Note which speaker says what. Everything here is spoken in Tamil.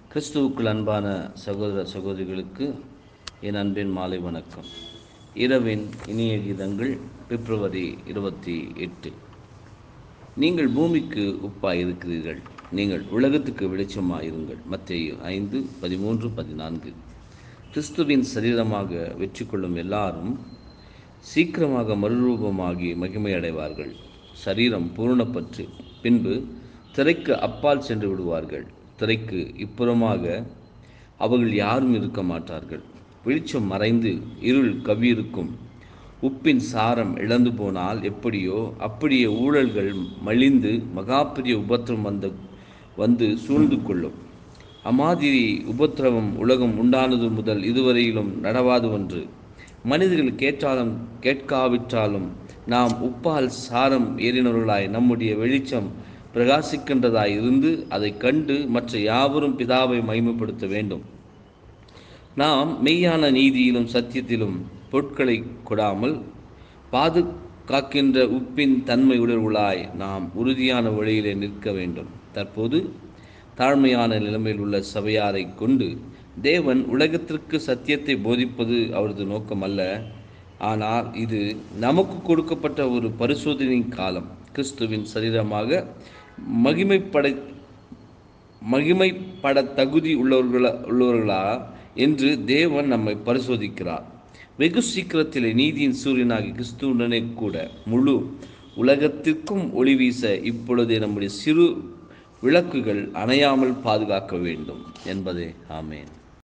Speaker 1: கிறிஸ்துவுக்குள் அன்பான சகோதர சகோதரிகளுக்கு என் அன்பின் மாலை வணக்கம் இரவின் இனிய கீதங்கள் பிப்ரவரி இருபத்தி எட்டு நீங்கள் பூமிக்கு உப்பாய் இருக்கிறீர்கள் நீங்கள் உலகத்துக்கு வெளிச்சமாய் இருங்கள் மத்தேயு ஐந்து பதிமூன்று பதினான்கு கிறிஸ்துவின் சரீரமாக வெற்றி கொள்ளும் எல்லாரும் சீக்கிரமாக மறுரூபமாகி மகிமை அடைவார்கள் சரீரம் பூரணப்பட்டு பின்பு திரைக்கு அப்பால் சென்று விடுவார்கள் திரைக்கு இப்புறமாக அவர்கள் யாரும் இருக்க மாட்டார்கள் வெளிச்சம் மறைந்து இருள் கவியிருக்கும் உப்பின் சாரம் இழந்து போனால் எப்படியோ அப்படியே ஊழல்கள் மலிந்து மகாபிரிய உபத்திரம் வந்த வந்து சூழ்ந்து கொள்ளும் அமாதிரி உபத்திரவம் உலகம் உண்டானது முதல் இதுவரையிலும் நடவாது ஒன்று மனிதர்கள் கேட்டாலும் கேட்காவிட்டாலும் நாம் உப்பால் சாரம் ஏறினவர்களாய் நம்முடைய வெளிச்சம் பிரகாசிக்கின்றதாய் இருந்து அதை கண்டு மற்ற யாவரும் பிதாவை மகிமைப்படுத்த வேண்டும் நாம் மெய்யான நீதியிலும் சத்தியத்திலும் பொருட்களை கொடாமல் பாதுகாக்கின்ற உப்பின் தன்மை உணர்வுகளாய் நாம் உறுதியான வழியிலே நிற்க வேண்டும் தற்போது தாழ்மையான நிலைமையில் உள்ள சபையாரை கொண்டு தேவன் உலகத்திற்கு சத்தியத்தை போதிப்பது அவரது நோக்கம் அல்ல ஆனால் இது நமக்கு கொடுக்கப்பட்ட ஒரு பரிசோதனை காலம் கிறிஸ்துவின் சரீரமாக மகிமைப்படை மகிமைப்பட தகுதி உள்ளவர்களா உள்ளவர்களா என்று தேவன் நம்மை பரிசோதிக்கிறார் வெகு சீக்கிரத்தில் நீதியின் சூரியனாகி கிறிஸ்துவுடனே கூட முழு உலகத்திற்கும் ஒளி வீச இப்பொழுதே நம்முடைய சிறு விளக்குகள் அணையாமல் பாதுகாக்க வேண்டும் என்பதே ஆமேன்